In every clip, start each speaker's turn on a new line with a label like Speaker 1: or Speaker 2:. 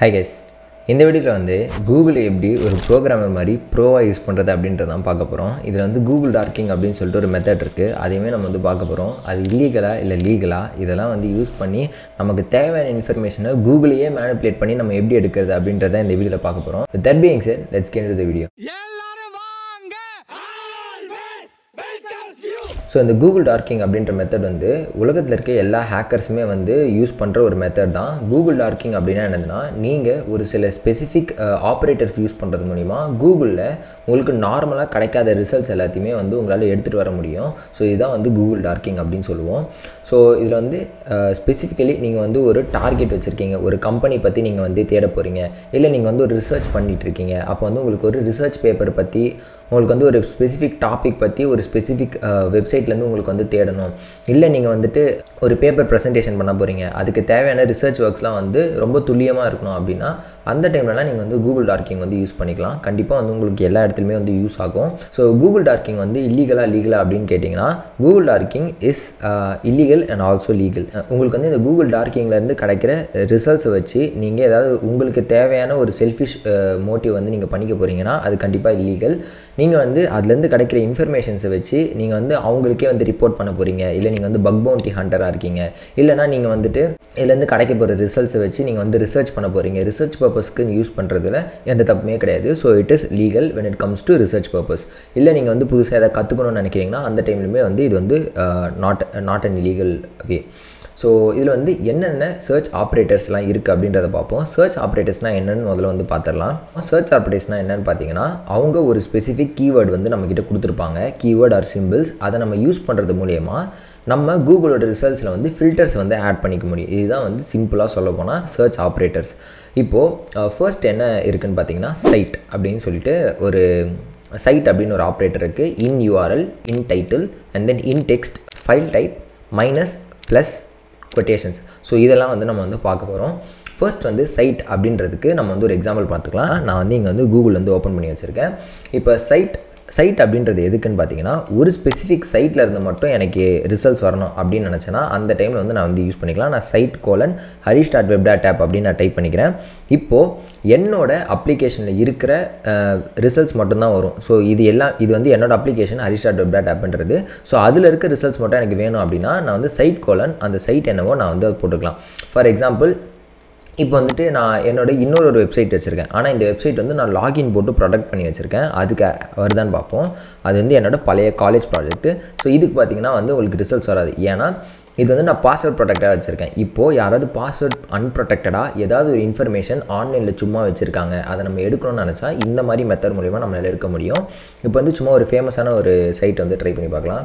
Speaker 1: hi guys இந்த வீடியோவில் வந்து கூகுள் எப்படி ஒரு ப்ரோக்ராமர் மாதிரி ப்ரோவாக யூஸ் பண்ணுறது அப்படின்றத தான் பார்க்க போகிறோம் இதில் வந்து கூகுள் டார்க்கிங் அப்படின்னு சொல்லிட்டு ஒரு மெத்தட் இருக்குது அதையுமே நம்ம வந்து பார்க்க போகிறோம் அது இல்லீகலா இல்லை லீகலா இதெல்லாம் வந்து யூஸ் பண்ணி நமக்கு தேவையான இன்ஃபர்மேஷனை கூகுளையே மேனிப்புலேட் பண்ணி நம்ம எப்படி எடுக்கிறது அப்படின்றத இந்த வீடியோவில் பார்க்க போகிறோம் that being sir let's can the video
Speaker 2: எல்லாரும் வாங்க ஆல்வேஸ் வெல்கம்ஸ் யூ
Speaker 1: ஸோ இந்த கூகுள் டார்க்கிங் அப்படின்ற மெத்தட் வந்து உலகத்தில் இருக்க எல்லா ஹேக்கர்ஸுமே வந்து யூஸ் பண்ணுற ஒரு மெத்தட் தான் கூகுள் டார்க்கிங் அப்படின்னா என்னதுன்னா நீங்கள் ஒரு சில ஸ்பெசிஃபிக் ஆப்ரேட்டர்ஸ் யூஸ் பண்ணுறது மூலிமா கூகுளில் உங்களுக்கு நார்மலாக கிடைக்காத ரிசல்ட்ஸ் எல்லாத்தையுமே வந்து உங்களால் எடுத்துகிட்டு வர முடியும் ஸோ இதுதான் வந்து கூகுள் டார்க்கிங் அப்படின்னு சொல்லுவோம் ஸோ இதில் வந்து ஸ்பெசிஃபிக்கலி நீங்கள் வந்து ஒரு டார்கெட் வச்சுருக்கீங்க ஒரு கம்பெனி பற்றி நீங்கள் வந்து தேட போகிறீங்க இல்லை நீங்கள் வந்து ஒரு ரிசர்ச் பண்ணிட்டு இருக்கீங்க அப்போ வந்து உங்களுக்கு ஒரு ரிசர்ச் பேப்பர் பற்றி உங்களுக்கு வந்து ஒரு ஸ்பெசிஃபிக் டாபிக் பற்றி ஒரு ஸ்பெசிஃபிக் வெப்சைட்லேருந்து உங்களுக்கு வந்து தேடணும் இல்லை நீங்கள் வந்துட்டு ஒரு பேப்பர் ப்ரெசன்டேஷன் பண்ண போகிறீங்க அதுக்கு தேவையான ரிசர்ச் ஒர்க்ஸ்லாம் வந்து ரொம்ப துல்லியமாக இருக்கணும் அப்படின்னா அந்த டைம்லலாம் நீங்கள் வந்து கூகுள் டார்க்கிங் வந்து யூஸ் பண்ணிக்கலாம் கண்டிப்பாக வந்து உங்களுக்கு எல்லா இடத்துலையுமே வந்து யூஸ் ஆகும் ஸோ கூகுள் டார்க்கிங் வந்து இல்லீகலாக லீகலா அப்படின்னு கேட்டிங்கன்னா Google dorking is illegal and also legal உங்களுக்கு வந்து இந்த கூகுள் டார்க்கிங்லேருந்து கிடைக்கிற ரிசல்ட்ஸை வச்சு நீங்கள் ஏதாவது உங்களுக்கு தேவையான ஒரு செல்ஃபிஷ் மோட்டிவ் வந்து நீங்கள் பண்ணிக்க போகிறீங்கன்னா அது கண்டிப்பாக இல்லீகல் நீங்கள் வந்து அதுலேருந்து கிடைக்கிற இன்ஃபர்மேஷன்ஸை வச்சு நீங்கள் வந்து அவங்களுக்கே வந்து ரிப்போர்ட் பண்ண போகிறீங்க இல்லை நீங்கள் வந்து பக் பவுண்டி ஹண்டராக இருக்கீங்க இல்லைனா நீங்கள் வந்துட்டு இதுலேருந்து கிடைக்க போகிற ரிசல்ட்ஸை வச்சு நீங்கள் வந்து ரிசர்ச் பண்ண போகிறீங்க ரிசர்ச் பர்பஸ்க்கு யூஸ் பண்ணுறதுல எந்த தப்புமே கிடையாது so it is legal when it comes to research purpose இல்லை நீங்கள் வந்து புதுசாக எதாவது கற்றுக்கணும்னு நினைக்கிறீங்கன்னா அந்த டைம்லையுமே வந்து இது வந்து not not an illegal way so இதில் வந்து என்னென்ன சர்ச் ஆப்ரேட்டர்ஸ்லாம் இருக்குது அப்படின்றத பார்ப்போம் சர்ச் ஆப்ரேட்டர்ஸ்னால் என்னென்னு முதல்ல வந்து பார்த்துடலாம் சர்ச் ஆப்ரேட்டர்ஸ்னால் என்னென்னு பார்த்தீங்கன்னா அவங்க ஒரு ஸ்பெசிஃபிக் கீவேர்டு வந்து நம்மக்கிட்ட கொடுத்துருப்பாங்க கீவேர்ட் ஆர் சிம்பிள்ஸ் அதை நம்ம யூஸ் பண்ணுறது மூலயமா நம்ம கூகுளோட ரிசல்ட்ஸில் வந்து ஃபில்டர்ஸ் வந்து ஆட் பண்ணிக்க முடியும் இதுதான் வந்து சிம்பிளாக சொல்ல போனால் சர்ச் ஆப்ரேட்டர்ஸ் இப்போது ஃபர்ஸ்ட் என்ன இருக்குதுன்னு பார்த்தீங்கன்னா சைட் அப்படின்னு சொல்லிட்டு ஒரு சைட் அப்படின்னு ஒரு ஆப்ரேட்டர் இருக்குது in URL in title and then in text file type minus plus quotations so இதெல்லாம் வந்து நம்ம வந்து பார்க்க போகிறோம் ஃபர்ஸ்ட் வந்து சைட் அப்படின்றதுக்கு நம்ம வந்து ஒரு எக்ஸாம்பிள் பார்த்துக்கலாம் நான் வந்து இங்கே வந்து கூகுள் வந்து ஓப்பன் பண்ணி வச்சுருக்கேன் இப்போ சைட் சைட் அப்படின்றது எதுக்குன்னு பார்த்தீங்கன்னா ஒரு ஸ்பெசிஃபிக் சைட்டில் இருந்து மட்டும் எனக்கு ரிசல்ட்ஸ் வரணும் அப்படின்னு நினச்சேன்னா அந்த டைமில் வந்து நான் வந்து யூஸ் பண்ணிக்கலாம் நான் site colon Harish dot web dot app அப்படின்னு நான் டைப் பண்ணிக்கிறேன் இப்போது என்னோட அப்ளிகேஷனில் இருக்கிற ரிசல்ட்ஸ் மட்டும்தான் வரும் ஸோ இது எல்லாம் இது வந்து என்னோட application Harish dot web dot ஆப்ன்றது ஸோ அதில் இருக்க ரிசல்ட்ஸ் மட்டும் எனக்கு வேணும் அப்படின்னா நான் வந்து சைட் கோலன் அந்த சைட் என்னவோ நான் வந்து அது போட்டுக்கலாம் ஃபார் எக்ஸாம்பிள் இப்போ வந்துட்டு நான் என்னோட இன்னொரு ஒரு வெப்சைட் வச்சுருக்கேன் ஆனால் இந்த வெப்சைட் வந்து நான் லாகின் போட்டு ப்ரொடக்ட் பண்ணி வச்சுருக்கேன் அதுக்கு வருதான்னு பார்ப்போம் அது வந்து என்னோட பழைய காலேஜ் ப்ராஜெக்ட்டு ஸோ இதுக்கு பார்த்திங்கன்னா வந்து உங்களுக்கு ரிசல்ட்ஸ் வராது ஏன்னா இது வந்து நான் பாஸ்வேர்ட் ப்ரொடெக்டாக வச்சுருக்கேன் இப்போது யாராவது பாஸ்வேர்ட் அன்ப்ரொடெக்டடாக ஏதாவது ஒரு இன்ஃபர்மேஷன் ஆன்லைனில் சும்மா வச்சுருக்காங்க அதை நம்ம எடுக்கணும்னு நினச்சா இந்த மாதிரி மெத்தட் மூலிமா நம்மளால் எடுக்க முடியும் இப்போ வந்து சும்மா ஒரு ஃபேமஸான ஒரு சைட் வந்து ட்ரை பண்ணி பார்க்கலாம்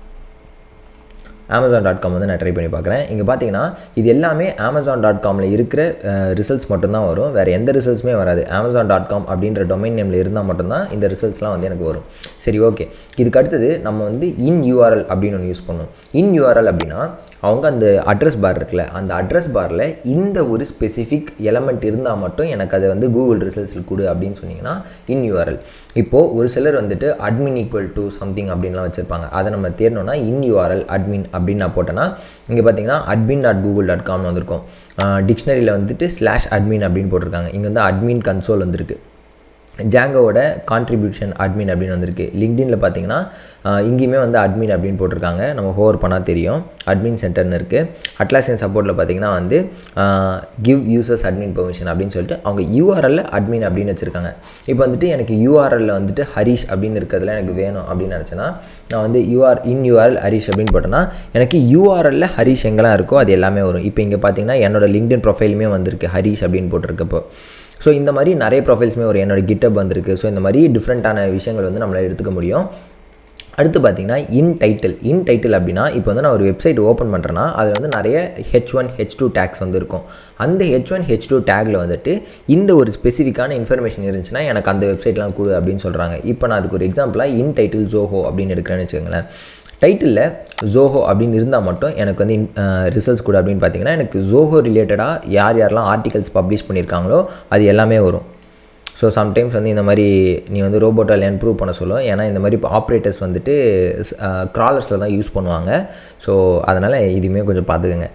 Speaker 1: அமேசான் டாட் காம் வந்து நான் ட்ரை பண்ணி பார்க்குறேன் இங்கே பார்த்தீங்கன்னா இது எல்லாமே அமேசான் டாட் காமில் இருக்கிற ரிசல்ட்ஸ் மட்டும்தான் வரும் வேறு எந்த ரிசல்ட்ஸுமே வராது அமேசான் டாட் காம் அப்படின்ற டொமைன் நேமில் இருந்தால் மட்டும்தான் இந்த ரிசல்ட்ஸ்லாம் வந்து எனக்கு வரும் சரி ஓகே இதுக்கு அடுத்தது நம்ம வந்து இன் யூஆர்எல் அப்படின்னு ஒன்று யூஸ் பண்ணுவோம் இன் யூஆர்எல் அப்படின்னா அவங்க அந்த அட்ரஸ் பார் இருக்குல்ல அந்த அட்ரஸ் பாரில் இந்த ஒரு ஸ்பெசிஃபிக் எலமெண்ட் இருந்தால் மட்டும் எனக்கு அதை வந்து கூகுள் ரிசல்ட்ஸில் கொடு அப்படின்னு சொன்னிங்கன்னா இன் யூஆர்எல் இப்போது ஒரு சிலர் வந்துட்டு அட்மின் ஈக்குவல் டு சம்திங் அப்படின்லாம் வச்சுருப்பாங்க அதை நம்ம தேடணும்னா இன் யூஆர்எல் அட்மின் அப்படின்னு நான் போட்டேன்னா இங்கே பார்த்தீங்கன்னா அட்மின் டாட் கூகுள் டாட் காம்னு வந்திருக்கும் டிக்ஷனரியில் வந்துட்டு ஸ்லாஷ் அட்மின் அப்படின்னு போட்டிருக்காங்க இங்கே வந்து அட்மின் கன்சோல் வந்திருக்கு ஜாங்கோவோட கான்ட்ரிபியூஷன் அட்மின் அப்படின்னு வந்திருக்கு லிங்க்டின்ல பார்த்தீங்கன்னா இங்கேயுமே வந்து அட்மின் அப்படின்னு போட்டிருக்காங்க நம்ம ஹோவர் பண்ணால் தெரியும் அட்மின் சென்டர்னு இருக்குது அட்லாசியன் சப்போர்ட்டில் பார்த்தீங்கன்னா வந்து கிவ் யூசர்ஸ் அட்மின் பெர்மிஷன் அப்படின்னு சொல்லிட்டு அவங்க யூஆர்எல்ல அட்மின் அப்படின்னு வச்சுருக்காங்க இப்போ வந்துட்டு எனக்கு யூஆர்எல்ல வந்துட்டு ஹரிஷ் அப்படின்னு இருக்கிறதுல எனக்கு வேணும் அப்படின்னு நினச்சேன்னா நான் வந்து யூஆர் இன் யூஆர்எல் ஹரிஷ் அப்படின்னு போட்டேன்னா எனக்கு யூஆர்எல்ல ஹரிஷ் எங்கெல்லாம் இருக்கோ அது எல்லாமே வரும் இப்போ இங்கே பார்த்தீங்கன்னா என்னோட லிங்க்டின் ப்ரொஃபைலுமே வந்திருக்கு ஹரிஷ் அப்படின்னு போட்டிருக்கப்போ ஸோ இந்த மாதிரி நிறைய ப்ரொஃபைல்ஸுமே ஒரு என்னோட கிட்டப் வந்திருக்கு ஸோ இந்த மாதிரி டிஃப்ரெண்ட்டான விஷயங்கள் வந்து நம்மளால் எடுத்துக்க முடியும் அடுத்து பார்த்தீங்கன்னா இன் டைட்டில் இன் டைட்டில் அப்படின்னா இப்போ வந்து நான் ஒரு வெப்சைட் ஓப்பன் பண்ணுறேன்னா அதில் வந்து நிறைய H one H two tags வந்து இருக்கும் அந்த ஹெச் ஒன் ஹெச் டூ டேக்கில் வந்துட்டு இந்த ஒரு ஸ்பெசிஃபிக்கான இன்ஃபர்மேஷன் இருந்துச்சுன்னா எனக்கு அந்த வெப்சைட்லாம் கொடு அப்படின்னு சொல்கிறாங்க இப்போ நான் அதுக்கு ஒரு எக்ஸாம்பிளாக இன் டைட்டில் ஜோஹோ அப்படின்னு எடுக்கிறேன்னு வச்சுக்கோங்களேன் டைட்டிலில் ஜோஹோ அப்படின்னு இருந்தால் மட்டும் எனக்கு வந்து ரிசல்ட்ஸ் கூட அப்படின்னு பார்த்தீங்கன்னா எனக்கு ஜோஹோ ரிலேட்டடாக யார் யாரெல்லாம் ஆர்டிகல்ஸ் பப்ளிஷ் பண்ணியிருக்காங்களோ அது எல்லாமே வரும் ஸோ சம்டைம்ஸ் வந்து இந்த மாதிரி நீ வந்து ரோபோட்டால் ப்ரூவ் பண்ண சொல்லும் ஏன்னா இந்த மாதிரி இப்போ ஆப்ரேட்டர்ஸ் வந்துட்டு க்ராலர்ஸில் தான் யூஸ் பண்ணுவாங்க ஸோ அதனால் இதுவுமே கொஞ்சம் பார்த்துக்கோங்க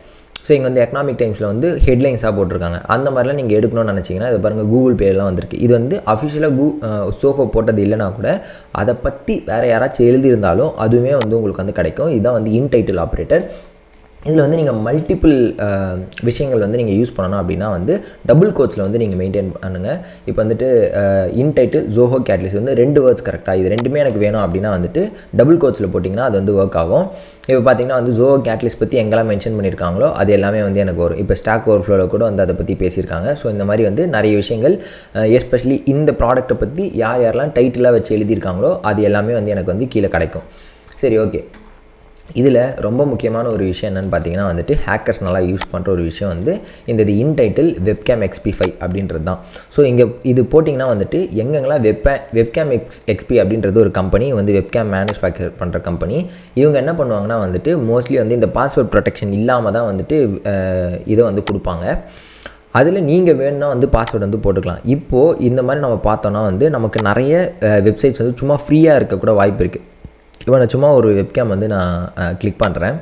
Speaker 1: ஸோ இங்கே வந்து எக்கனாமிக் டைம்ஸில் வந்து ஹெட்லைன்ஸாக போட்டிருக்காங்க அந்த மாதிரிலாம் நீங்கள் எடுக்கணும்னு நினச்சிங்கன்னா இது பாருங்கள் கூகுள் பேலாம் வந்திருக்கு இது வந்து அஃபிஷியலாக கூ சோஹோ போட்டது இல்லைனா கூட அதை பற்றி வேறு யாராச்சும் எழுதியிருந்தாலும் அதுவுமே வந்து உங்களுக்கு வந்து கிடைக்கும் இதுதான் வந்து இன்டைட்டில் ஆப்ரேட்டர் இதில் வந்து நீங்கள் மல்டிபிள் விஷயங்கள் வந்து நீங்கள் யூஸ் பண்ணணும் அப்படின்னா வந்து டபுள் கோட்ஸில் வந்து நீங்கள் மெயின்டைன் பண்ணுங்கள் இப்போ வந்துட்டு இன்டைட்டில் ஜோஹோ கேட்லிஸ் வந்து ரெண்டு வேர்ட்ஸ் கரெக்டாக இது ரெண்டுமே எனக்கு வேணும் அப்படின்னா வந்துட்டு டபுள் கோட்ஸில் போட்டிங்கன்னா அது வந்து ஒர்க் ஆகும் இப்போ பார்த்தீங்கன்னா வந்து ஜோஹோ கேட்லிஸ் பற்றி எங்கெல்லாம் மென்ஷன் பண்ணியிருக்காங்களோ அது எல்லாமே வந்து எனக்கு வரும் இப்போ ஸ்டாக் ஓவர் ஃப்ளோவில் கூட வந்து அதை பற்றி பேசியிருக்காங்க ஸோ இந்த மாதிரி வந்து நிறைய விஷயங்கள் எஸ்பெஷலி இந்த ப்ராடக்ட்டை பற்றி யார் யாரெல்லாம் டைட்டிலாக வச்சு எழுதியிருக்காங்களோ அது எல்லாமே வந்து எனக்கு வந்து கீழே கிடைக்கும் சரி ஓகே இதில் ரொம்ப முக்கியமான ஒரு விஷயம் என்னென்னு பார்த்தீங்கன்னா வந்துட்டு ஹேக்கர்ஸ் நல்லா யூஸ் பண்ணுற ஒரு விஷயம் வந்து இந்த இது இன்டைட்டில் வெப்கேம் எக்ஸ்பி ஃபைவ் அப்படின்றது தான் ஸோ இங்கே இது போட்டிங்கன்னா வந்துட்டு எங்கெங்கெல்லாம் வெப் வெப்கேம் எக்ஸ் எக்ஸ்பி அப்படின்றது ஒரு கம்பெனி வந்து வெப்கேம் மேனுஃபேக்சர் பண்ணுற கம்பெனி இவங்க என்ன பண்ணுவாங்கன்னா வந்துட்டு மோஸ்ட்லி வந்து இந்த பாஸ்வேர்ட் ப்ரொடெக்ஷன் இல்லாமல் தான் வந்துட்டு இதை வந்து கொடுப்பாங்க அதில் நீங்கள் வேணும்னா வந்து பாஸ்வேர்டு வந்து போட்டுக்கலாம் இப்போது இந்த மாதிரி நம்ம பார்த்தோன்னா வந்து நமக்கு நிறைய வெப்சைட்ஸ் வந்து சும்மா ஃப்ரீயாக இருக்கக்கூட வாய்ப்பு இருக்குது இப்போ நான் சும்மா ஒரு வெப்கேம் வந்து நான் கிளிக் பண்ணுறேன்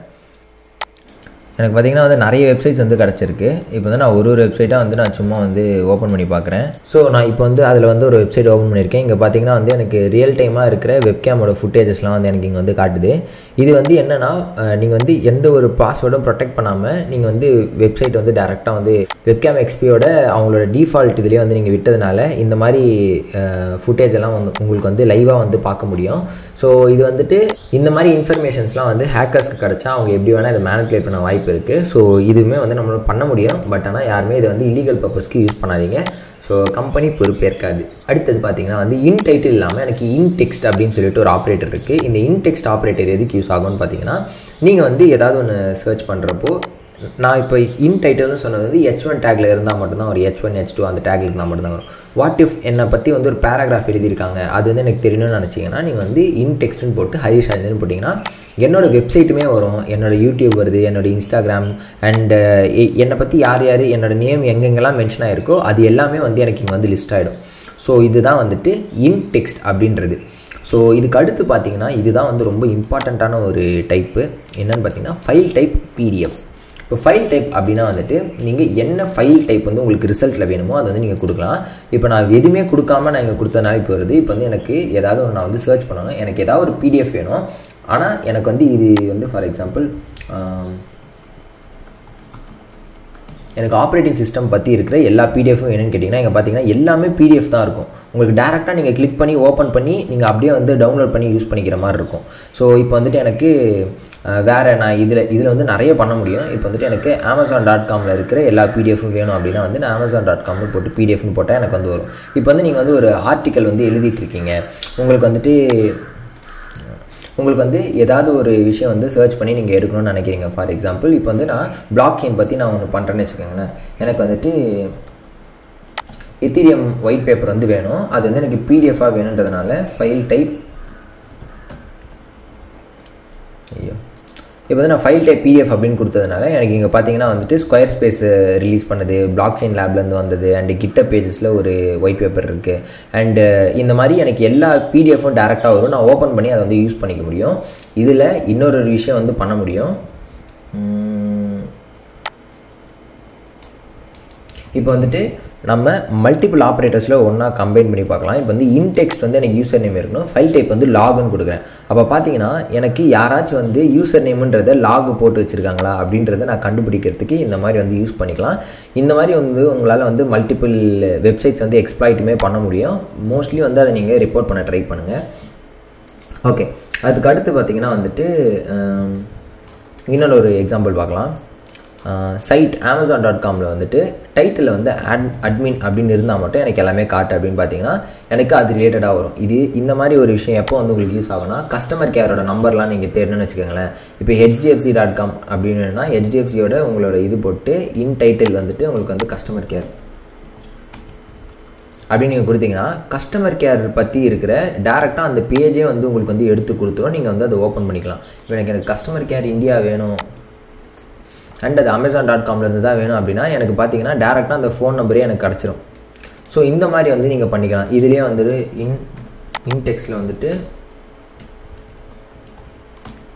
Speaker 1: எனக்கு பார்த்தீங்கன்னா வந்து நிறைய வெப்சைட்ஸ் வந்து கிடச்சிருக்கு இப்போ வந்து நான் ஒரு ஒரு வெப்சைட்டாக வந்து நான் சும்மா வந்து ஓப்பன் பண்ணி பார்க்குறேன் ஸோ நான் இப்போ வந்து அதில் வந்து ஒரு வெப்சைட் ஓப்பன் பண்ணியிருக்கேன் இங்கே பார்த்தீங்கன்னா வந்து எனக்கு ரியல் டைமாக இருக்கிற வெப்கேமோட ஃபுட்டேஜஸ்லாம் வந்து எனக்கு இங்கே வந்து காட்டுது இது வந்து என்னென்னா நீங்கள் வந்து எந்த ஒரு பாஸ்வேர்டும் ப்ரொடெக்ட் பண்ணாமல் நீங்கள் வந்து வெப்சைட் வந்து டேரெக்டாக வந்து வெப்கேம் எக்ஸ்பியோட அவங்களோட டிஃபால்ட் இதுலேயே வந்து நீங்கள் விட்டதுனால இந்த மாதிரி ஃபுட்டேஜ் எல்லாம் வந்து உங்களுக்கு வந்து லைவாக வந்து பார்க்க முடியும் ஸோ இது வந்துட்டு இந்த மாதிரி இன்ஃபர்மேஷன்ஸ்லாம் வந்து ஹேக்கர்ஸ்க்கு கிடச்சா அவங்க எப்படி வேணால் இதை மேனிப்புலேட் பண்ண வாய்ப்பு இருக்குது ஸோ இதுவுமே வந்து நம்மளால் பண்ண முடியும் பட் ஆனால் யாருமே இதை வந்து இல்லீகல் பர்பஸ்க்கு யூஸ் பண்ணாதீங்க ஸோ கம்பெனி பொறுப்பேற்காது அடுத்தது பார்த்தீங்கன்னா வந்து இன் டைட்டில் இல்லாமல் எனக்கு இன் டெக்ஸ்ட் அப்படின்னு சொல்லிட்டு ஒரு ஆப்ரேட்டர் இருக்குது இந்த இன் டெக்ஸ்ட் ஆப்ரேட்டர் எதுக்கு யூஸ் ஆகும்னு பார்த்தீங்கன்னா நீங்கள் வந்து ஏதாவது ஒன்று சர்ச் பண்ணுறப்போ நான் இப்போ இன் டைட்டில்னு சொன்னது வந்து ஹெச் ஒன் டேக்கில் இருந்தால் மட்டும்தான் ஒரு ஹெச் ஒன் ஹெச் டூ அந்த டேக்கில் இருந்தால் மட்டும்தான் வரும் வாட் இஃப் என்னை பற்றி வந்து ஒரு பேராகிராஃப் எழுதியிருக்காங்க அது வந்து எனக்கு தெரியணும்னு நினச்சிங்கன்னா நீங்கள் வந்து இன் டெக்ஸ்ட்னு போட்டு ஹரிஷ் ஆனந்தன் போட்டிங்கன்னா என்னோட வெப்சைட்டுமே வரும் என்னோட யூடியூப் வருது என்னோட இன்ஸ்டாகிராம் அண்டு என்னை பற்றி யார் யார் என்னோட நேம் எங்கெங்கெல்லாம் மென்ஷன் ஆகிருக்கோ அது எல்லாமே வந்து எனக்கு இங்கே வந்து லிஸ்ட் ஆகிடும் ஸோ இதுதான் வந்துட்டு இன் டெக்ஸ்ட் அப்படின்றது ஸோ இதுக்கு அடுத்து பார்த்தீங்கன்னா இதுதான் வந்து ரொம்ப இம்பார்ட்டண்ட்டான ஒரு டைப்பு என்னென்னு பார்த்தீங்கன்னா ஃபைல் டைப் பிடிஎஃப் இப்போ ஃபைல் டைப் அப்படின்னா வந்துட்டு நீங்கள் என்ன ஃபைல் டைப் வந்து உங்களுக்கு ரிசல்ட்டில் வேணுமோ அதை வந்து நீங்கள் கொடுக்கலாம் இப்போ நான் எதுவுமே கொடுக்காம நான் இங்கே கொடுத்தனால இப்போ வருது இப்போ வந்து எனக்கு ஏதாவது ஒன்று நான் வந்து சர்ச் பண்ணணும் எனக்கு ஏதாவது ஒரு பிடிஎஃப் வேணும் ஆனால் எனக்கு வந்து இது வந்து ஃபார் எக்ஸாம்பிள் எனக்கு ஆப்ரேட்டிங் சிஸ்டம் பற்றி இருக்கிற எல்லா பிடிஎஃப்பும் என்னென்னு கேட்டிங்கன்னா இங்கே பார்த்தீங்கன்னா எல்லாமே பிடிஎஃப் தான் இருக்கும் உங்களுக்கு டேரெக்டாக நீங்கள் கிளிக் பண்ணி ஓப்பன் பண்ணி நீங்கள் அப்படியே வந்து டவுன்லோட் பண்ணி யூஸ் பண்ணிக்கிற மாதிரி இருக்கும் ஸோ இப்போ வந்துட்டு எனக்கு வேறு நான் இதில் இதில் வந்து நிறைய பண்ண முடியும் இப்போ வந்துட்டு எனக்கு அமேசான் டாட் காமில் இருக்கிற எல்லா பிடிஎஃப்பும் வேணும் அப்படின்னா வந்து நான் அமேசான் டாட் காம்னு போட்டு பிடிஎஃப்னு போட்டால் எனக்கு வந்து வரும் இப்போ வந்து நீங்கள் வந்து ஒரு ஆர்டிக்கல் வந்து எழுதிட்டு இருக்கீங்க உங்களுக்கு வந்துட்டு உங்களுக்கு வந்து ஏதாவது ஒரு விஷயம் வந்து சர்ச் பண்ணி நீங்கள் எடுக்கணும்னு நினைக்கிறீங்க ஃபார் எக்ஸாம்பிள் இப்போ வந்து நான் பிளாக் செயின் பற்றி நான் ஒன்று பண்ணுறேன்னு வச்சுக்கோங்களேன் எனக்கு வந்துட்டு எத்தீரியம் ஒயிட் பேப்பர் வந்து வேணும் அது வந்து எனக்கு பிடிஎஃபாக வேணுன்றதுனால ஃபைல் டைப் ஐயோ இப்போ வந்து நான் ஃபைல் டைப் பிடிஎஃப் அப்படின்னு கொடுத்ததுனால எனக்கு இங்கே பார்த்தீங்கன்னா வந்துட்டு ஸ்கொயர் ஸ்பேஸ் ரிலீஸ் பண்ணது பிளாக் செயின் லேப்லேருந்து வந்தது அண்டு கிட்ட பேஜஸில் ஒரு ஒயிட் பேப்பர் இருக்குது அண்டு இந்த மாதிரி எனக்கு எல்லா பிடிஎஃப்பும் டேரெக்டாக வரும் நான் ஓப்பன் பண்ணி அதை வந்து யூஸ் பண்ணிக்க முடியும் இதில் இன்னொரு விஷயம் வந்து பண்ண முடியும் இப்போ வந்துட்டு நம்ம மல்டிபிள் ஆப்ரேட்டர்ஸில் ஒன்றா கம்பைன் பண்ணி பார்க்கலாம் இப்போ வந்து இன்டெக்ஸ்ட் வந்து எனக்கு யூசர் நேம் இருக்கணும் ஃபைல் டைப் வந்து லாக்னு கொடுக்குறேன் அப்போ பார்த்தீங்கன்னா எனக்கு யாராச்சும் வந்து யூசர் நேமுன்றதை லாக் போட்டு வச்சுருக்காங்களா அப்படின்றத நான் கண்டுபிடிக்கிறதுக்கு இந்த மாதிரி வந்து யூஸ் பண்ணிக்கலாம் இந்த மாதிரி வந்து உங்களால் வந்து மல்டிபிள் வெப்சைட்ஸ் வந்து எக்ஸ்ப்ளாய்ட்டுமே பண்ண முடியும் மோஸ்ட்லி வந்து அதை நீங்கள் ரிப்போர்ட் பண்ண ட்ரை பண்ணுங்கள் ஓகே அதுக்கு அடுத்து பார்த்தீங்கன்னா வந்துட்டு இன்னொரு ஒரு எக்ஸாம்பிள் பார்க்கலாம் சைட் அமேசான் டாட் காமில் வந்துட்டு டைட்டில் வந்து அட் அட்மின் அப்படின்னு இருந்தால் மட்டும் எனக்கு எல்லாமே காட்டு அப்படின்னு பார்த்தீங்கன்னா எனக்கு அது ரிலேட்டடாக வரும் இது இந்த மாதிரி ஒரு விஷயம் எப்போ வந்து உங்களுக்கு யூஸ் ஆகும்னா கஸ்டமர் கேரோட நம்பர்லாம் நீங்கள் தேடணும்னு வச்சுக்கோங்களேன் இப்போ ஹெச்டிஎஃப்சி டாட் காம் அப்படின்னா ஹெச்டிஎஃப்சியோட உங்களோட இது போட்டு இன் டைட்டில் வந்துட்டு உங்களுக்கு வந்து கஸ்டமர் கேர் அப்படின்னு நீங்கள் கொடுத்தீங்கன்னா கஸ்டமர் கேர் பற்றி இருக்கிற டேரெக்டாக அந்த பேஜே வந்து உங்களுக்கு வந்து எடுத்து கொடுத்துரும் நீங்கள் வந்து அதை ஓப்பன் பண்ணிக்கலாம் இப்போ எனக்கு எனக்கு கஸ்டமர் கேர் இந்தியா வேணும் அண்ட் அது அமேசான் டாட் காம்லேருந்து தான் வேணும் அப்படின்னா எனக்கு பார்த்தீங்கன்னா டேரெக்டாக அந்த ஃபோன் நம்பரே எனக்கு கிடச்சிரும் ஸோ இந்த மாதிரி வந்து நீங்கள் பண்ணிக்கலாம் இதுலேயே வந்துட்டு இன் இன்டெக்ஸ்டில் வந்துட்டு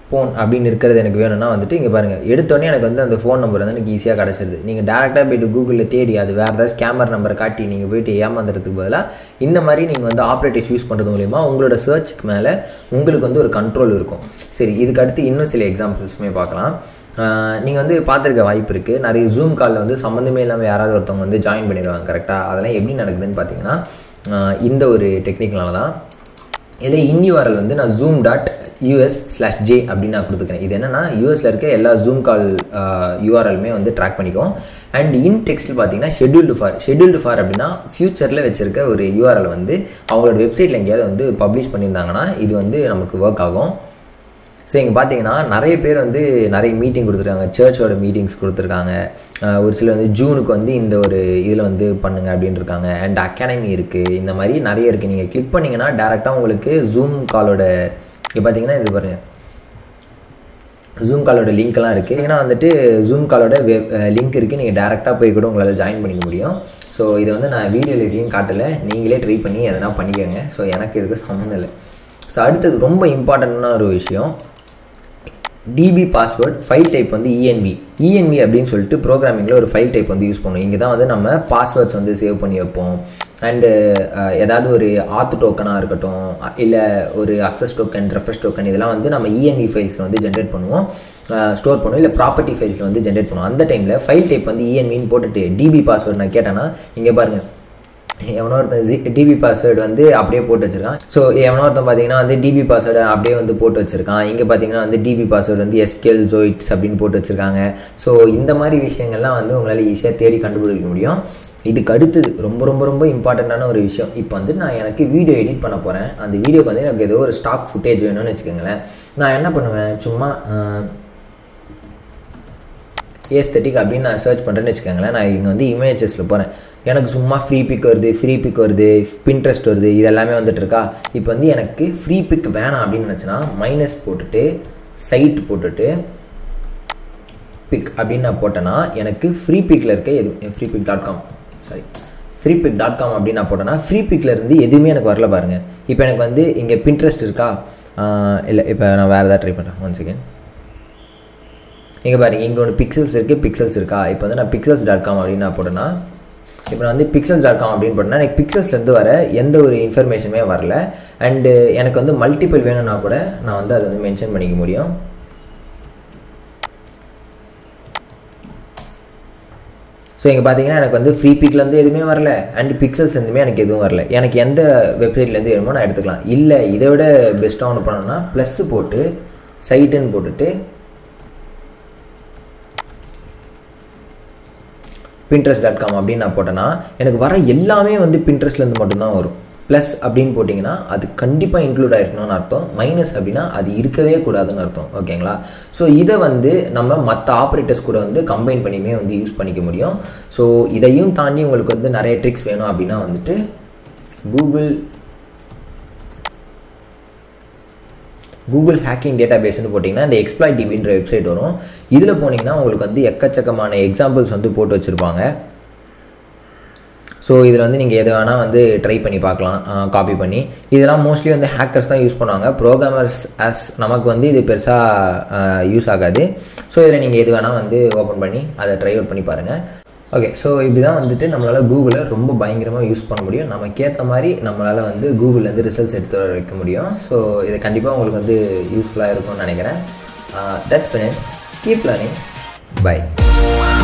Speaker 1: ஃபோன் அப்படின்னு இருக்கிறது எனக்கு வேணும்னா வந்துட்டு இங்கே பாருங்கள் எடுத்தோடனே எனக்கு வந்து அந்த ஃபோன் நம்பர் வந்து எனக்கு ஈஸியாக கிடச்சிருது நீங்கள் டேரெக்டாக போயிட்டு கூகுளில் தேடி அது வேறு ஏதாவது ஸ்கேமர் நம்பரை காட்டி நீங்கள் போயிட்டு ஏமாந்துறதுக்கு பதிலாக இந்த மாதிரி நீங்கள் வந்து ஆப்ரேட்டர்ஸ் யூஸ் பண்ணுறது மூலிமா உங்களோட சர்ச்சுக்கு மேலே உங்களுக்கு வந்து ஒரு கண்ட்ரோல் இருக்கும் சரி இதுக்கு அடுத்து இன்னும் சில எக்ஸாம்பிள்ஸுமே பார்க்கலாம் நீங்கள் வந்து பார்த்துருக்க வாய்ப்பு இருக்குது நிறைய ஜூம் காலில் வந்து சம்மந்தமே இல்லாமல் யாராவது ஒருத்தவங்க வந்து ஜாயின் பண்ணிடுவாங்க கரெக்டாக அதெல்லாம் எப்படி நடக்குதுன்னு பார்த்தீங்கன்னா ஆஹ் இந்த ஒரு டெக்னிக்னால தான் இதில் இன்யூஆர்எல் வந்து நான் Zoom dot US slash J அப்படின்னு நான் கொடுத்துக்கிறேன் இது என்னென்னா யூஎஸில் இருக்க எல்லா ஜூம் கால் யூஆர்எல்மே வந்து ட்ராக் பண்ணிக்கும் அண்ட் இன் டெக்ஸ்ட்டில் பார்த்தீங்கன்னா ஷெட்யூல்டு ஃபார் ஷெட்யூல்டு ஃபார் அப்படின்னா ஃபியூச்சரில் வச்சிருக்க ஒரு யூஆர்எல் வந்து அவங்களோட வெப்சைட்டில் எங்கேயாவது வந்து பப்ளிஷ் பண்ணியிருந்தாங்கன்னா இது வந்து நமக்கு ஒர்க் ஆகும் ஸோ இங்கே பார்த்தீங்கன்னா நிறைய பேர் வந்து நிறைய மீட்டிங் கொடுத்துருக்காங்க சர்ச்சோட மீட்டிங்ஸ் கொடுத்துருக்காங்க அஹ் ஒரு சிலர் வந்து ஜூனுக்கு வந்து இந்த ஒரு இதில் வந்து பண்ணுங்க அப்படின்னு இருக்காங்க அண்ட் அகாடமி இருக்குது இந்த மாதிரி நிறைய இருக்குது நீங்கள் கிளிக் பண்ணிங்கன்னா டேரெக்டாக உங்களுக்கு ஜூம் காலோட இங்கே பார்த்தீங்கன்னா இது பாருங்கள் ஜூம் காலோட லிங்க்லாம் இருக்குது ஏன்னா வந்துட்டு ஜூம் காலோட வெப் லிங்க் இருக்குது நீங்கள் டேரெக்டாக போய் கூட உங்களால் ஜாயின் பண்ணிக்க முடியும் ஸோ இதை வந்து நான் வீடியோவில் எதையும் காட்டலை நீங்களே ட்ரை பண்ணி எதனா பண்ணிக்கோங்க ஸோ எனக்கு இதுக்கு சம்மந்தம் இல்லை ஸோ அடுத்தது ரொம்ப இம்பார்ட்டண்ட்டான ஒரு விஷயம் டிபி பாஸ்வேர்ட் ஃபைல் டைப் வந்து இஎன்வி இஎன்வி அப்படின்னு சொல்லிட்டு ப்ரோக்ராமிங்கில் ஒரு ஃபைல் டைப் வந்து யூஸ் பண்ணுவோம் இங்கே தான் வந்து நம்ம பாஸ்வேர்ட்ஸ் வந்து சேவ் பண்ணி வைப்போம் அண்டு ஏதாவது ஒரு ஆத்து டோக்கனாக இருக்கட்டும் இல்லை ஒரு அக்சஸ் டோக்கன் ரெஃப்ரெஷ் டோக்கன் இதெல்லாம் வந்து நம்ம இஎன்வி ஃபைல்ஸில் வந்து ஜென்ரேட் பண்ணுவோம் ஸ்டோர் பண்ணுவோம் இல்லை ப்ராப்பர்ட்டி ஃபைல்ஸில் வந்து ஜென்ரேட் பண்ணுவோம் அந்த டைமில் ஃபைல் டைப் வந்து இஎன்வின்னு போட்டுட்டு டிபி பாஸ்வேர்ட் நான் கேட்டேன்னா இங்கே பாருங்கள் எவனோ ஒருத்தன் ஜி டிபி பாஸ்வேர்டு வந்து அப்படியே போட்டு வச்சிருக்கான் ஸோ எவனோ ஒருத்தன் பார்த்தீங்கன்னா வந்து டிபி பாஸ்வேர்டு அப்படியே வந்து போட்டு வச்சிருக்கான் இங்கே பார்த்தீங்கன்னா வந்து டிபி பாஸ்வேர்டு வந்து எஸ்கெல் ஜோயிட்ஸ் அப்படின்னு போட்டு வச்சிருக்காங்க ஸோ இந்த மாதிரி விஷயங்கள்லாம் வந்து உங்களால் ஈஸியாக தேடி கண்டுபிடிக்க முடியும் இதுக்கு அடுத்தது ரொம்ப ரொம்ப ரொம்ப இம்பார்ட்டண்ட்டான ஒரு விஷயம் இப்போ வந்து நான் எனக்கு வீடியோ எடிட் பண்ண போகிறேன் அந்த வீடியோக்கு வந்து எனக்கு ஏதோ ஒரு ஸ்டாக் ஃபுட்டேஜ் வேணும்னு வச்சுக்கோங்களேன் நான் என்ன பண்ணுவேன் சும்மா ஏஸ்தட்டிக் அப்படின்னு நான் சர்ச் பண்ணுறேன்னு வச்சுக்கோங்களேன் நான் இங்கே வந்து இமேஜஸில் போகிறேன் எனக்கு சும்மா ஃப்ரீ பிக் வருது ஃப்ரீ பிக் வருது பின்ட்ரெஸ்ட் வருது இது எல்லாமே வந்துட்டு இருக்கா இப்போ வந்து எனக்கு ஃப்ரீ பிக் வேணாம் அப்படின்னு நினச்சேன்னா மைனஸ் போட்டுட்டு சைட் போட்டுட்டு பிக் அப்படின்னு நான் போட்டேன்னா எனக்கு ஃப்ரீ பிக்கில் இருக்க எது Freepik dot com sorry Freepik dot com அப்படின்னு நான் போட்டேன்னா ஃப்ரீ பிக்கில் இருந்து எதுவுமே எனக்கு வரல பாருங்கள் இப்போ எனக்கு வந்து இங்கே பின்ட்ரெஸ்ட் இருக்கா இல்லை இப்போ நான் வேறு ஏதாவது ட்ரை பண்ணுறேன் ஒன் செகண்ட் இங்கே பாருங்க இங்கே ஒன்று பிக்சல்ஸ் இருக்குது பிக்சல்ஸ் இருக்கா இப்போ வந்து நான் பிக்சல்ஸ் டாட் காம் அப்படின்னு நான் போட்டேன்னா இப்போ நான் வந்து பிக்சல்ஸ் டாட் காம் அப்படின்னு போட்டேன்னா எனக்கு பிக்சல்ஸ்லேருந்து வர எந்த ஒரு இன்ஃபர்மேஷனுமே வரல அண்டு எனக்கு வந்து மல்டிபிள் வேணும்னா கூட நான் வந்து அதை வந்து மென்ஷன் பண்ணிக்க முடியும் ஸோ இங்கே பார்த்தீங்கன்னா எனக்கு வந்து ஃப்ரீ பிக்லேருந்து எதுவுமே வரல அண்ட் பிக்சல்ஸ் எதுவுமே எனக்கு எதுவும் வரல எனக்கு எந்த வெப்சைட்லேருந்து வேணுமோ நான் எடுத்துக்கலாம் இல்லை இதை விட பெஸ்ட்டாக ஒன்று பண்ணணும்னா ப்ளஸ்ஸு போட்டு சைட்டுன்னு போட்டுட்டு பின்ட்ரெஸ்ட் டாட் காம் அப்படின்னு நான் போட்டேன்னா எனக்கு வர எல்லாமே வந்து பின்ட்ரெஸ்ட்லேருந்து மட்டும்தான் வரும் ப்ளஸ் அப்படின்னு போட்டிங்கன்னா அது கண்டிப்பாக இன்க்ளூட் ஆகிருக்கணும்னு அர்த்தம் மைனஸ் அப்படின்னா அது இருக்கவே கூடாதுன்னு அர்த்தம் ஓகேங்களா ஸோ இதை வந்து நம்ம மற்ற ஆப்ரேட்டர்ஸ் கூட வந்து கம்பைன் பண்ணியுமே வந்து யூஸ் பண்ணிக்க முடியும் ஸோ இதையும் தாண்டி உங்களுக்கு வந்து நிறைய ட்ரிக்ஸ் வேணும் அப்படின்னா வந்துட்டு கூகுள் கூகுள் ஹேக்கிங் டேட்டா பேஸ்னு போட்டிங்கன்னா இந்த எக்ஸ்ப்ளாய்ட் டிவின்ற வெப்சைட் வரும் இதில் போனீங்கன்னா உங்களுக்கு வந்து எக்கச்சக்கமான எக்ஸாம்பிள்ஸ் வந்து போட்டு வச்சுருப்பாங்க ஸோ இதில் வந்து நீங்கள் எது வேணால் வந்து ட்ரை பண்ணி பார்க்கலாம் காப்பி பண்ணி இதெல்லாம் மோஸ்ட்லி வந்து ஹேக்கர்ஸ் தான் யூஸ் பண்ணுவாங்க ப்ரோக்ராமர்ஸ் அஸ் நமக்கு வந்து இது பெருசாக யூஸ் ஆகாது ஸோ இதில் நீங்கள் எது வேணால் வந்து ஓப்பன் பண்ணி அதை ட்ரை அவுட் பண்ணி பாருங்கள் ஓகே ஸோ இப்படி தான் வந்துட்டு நம்மளால் கூகுளை ரொம்ப பயங்கரமாக யூஸ் பண்ண முடியும் நமக்கு ஏற்ற மாதிரி நம்மளால் வந்து கூகுள்லேருந்து ரிசல்ட்ஸ் எடுத்து வர வைக்க முடியும் ஸோ இது கண்டிப்பாக உங்களுக்கு வந்து யூஸ்ஃபுல்லாக இருக்கும்னு நினைக்கிறேன் தட்ஸ் பண்ணி கீப் லேர்னிங் பை